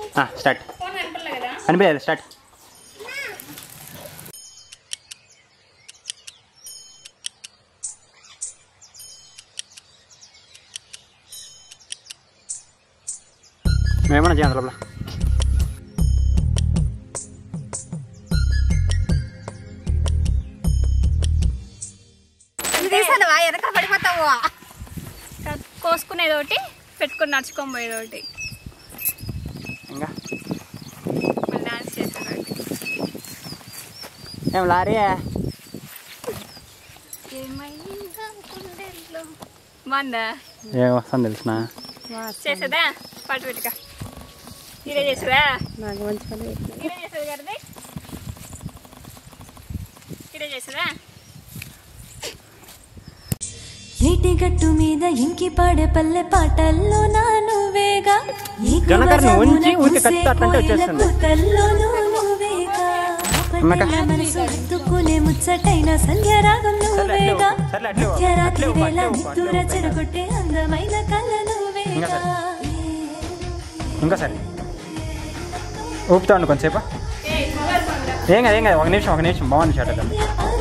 Start phone కనపడలే కదా అనిపించలేదు start మేమన్నా చేయాలి లోపల తీసాను వెనక పడిపోతావు కోసుకునేది ఒకటి పెట్టుకుని నడుచుకొని పోయేది ఒకటి ఇంకా మళ్ళీ డాన్స్ చేసేది ఒకటి ఏం లారీ బాగుందా ఏ వస్తాను తెలిసిన చేసేదా పాటు పెట్టుక మీరే చేసేదా నాకు మంచి పని పెట్టిన. మీరే చేసేది గారిది మీరే చేసేదా ఏటి గట్టు మీద ఇంకి పాడే పల్లె పాటల్లో నా నువ్వేగా ఈ జనకర్ని కువజమున ఉంచి ఊరికే కూసే కట్టు అట్లంటే కోయిల వచ్చేస్తుంది. కూతల్లోనూ నువ్వేగా అమ్మక. పట్టెల మనసు హత్తుకునే ముచ్చటైన సంధ్యారాగం నువ్వేగా సర్లే, అట్లే ఇవ్వు. మధ్యరాత్రి అట్లే ఇవ్వు, వేళ అట్లే ఇవ్వు, నిద్దుర అట్లే ఇవ్వు. చెడగొట్టే అందమైన కళ్ళ ఇంకా నువ్వేగా ఇంకా సరే ఊపుతా ఉండు కొంచెంసేపు ఏం కాదు ఏం కాదు ఒక నిమిషం ఒక నిమిషం బాగుంది షాట్ అది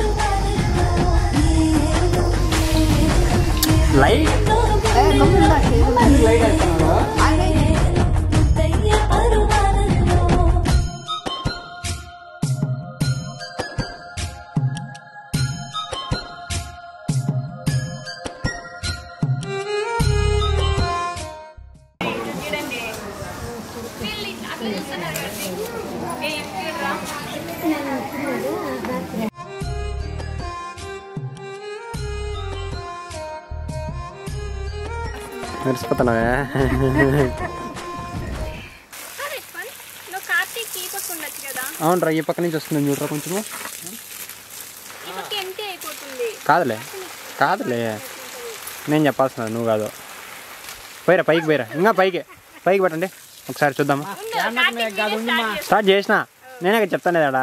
లైట్ ముద్దయ్య పరువాలలో చూడండి వీళ్ళు అట్లా చూస్తున్నారు కాబట్టి ఏ చూడరా మెరిసిపోతున్నావే సరే ఫన్ నువ్వు కార్తీక్ ఈ పక్క ఉండొచ్చు కదా అవును రా ఈ పక్క నుంచి వస్తుంది చూడరా కొంచెము ఈ పక్క ఎంటీ అయిపోతుంది కాదులే కాదులే నేను చెప్పాల్సిన నువ్వు కాదు పోయిరా పైకి పోయిరా ఇంకా పైకి పైకి పెట్టండి ఒకసారి చూద్దాము ఉండు, కార్తీక్ మీరే start చేసు. స్టార్ట్ చేసిన నేనే కదా చెప్తాను ఆడ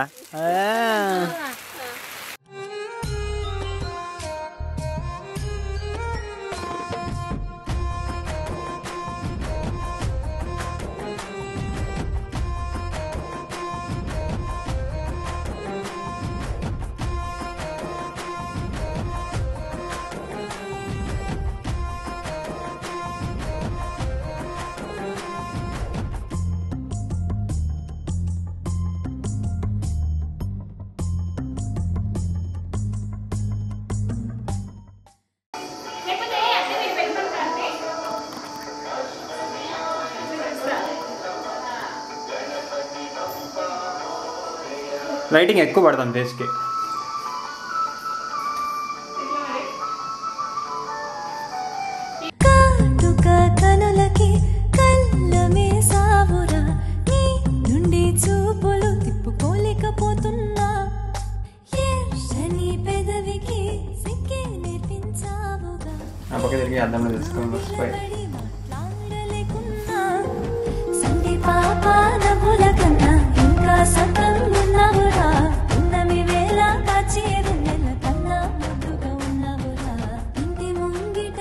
లేకపోతే అట్లా మీరు పెట్టుకోండి కార్తీక్. లైటింగ్ ఎక్కువ పడుతుంది ఫేస్కి కాటుక కనులకి కళ్ళమే సావురా నీ నుండి చూపులు తిప్పుకోలేకపోతున్నా ఎర్రని పెదవికి సిక్కే నేర్పించావుగా ఆ పక్క తిరిగి అద్దంలో తెలుసుకొని మర్చిపోయి పడి మాట్లాడలేకున్నా సంటి పాప నవ్వుల కన్నా ఇంకా సతం ఉన్నావురా ఉన్నమి వేళ కాచేరు నెల కన్నా ముద్దుగా ఉన్నావురా ఇంటి ముంగిట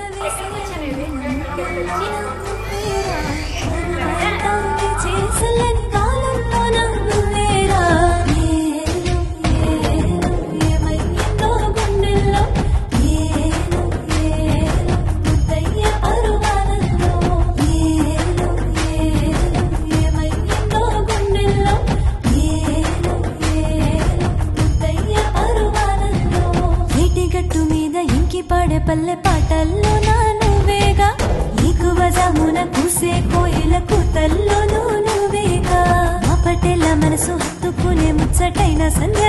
చేసలేని కాలంలో నవ్వులేరా ఏలో ఏలో ఏమయ్యిందో గుండెల్లో ఏలో ఏలో ముద్దయ్య పరువాలలో ఏలో ఏలో ఏమయ్యిందో గుండెల్లో ఏలో ఏలో ముద్దయ్య పరువాలలో ఏటిగట్టు మీద ఇంకి పాడే పల్లె పాటల్లో నా నువ్వేగా నీకు వజామున కూసే కోయిల కూతల్లోనూ నువ్వేగా మా పటేల మనసు హత్తుకునే ముచ్చటైన సంధ్య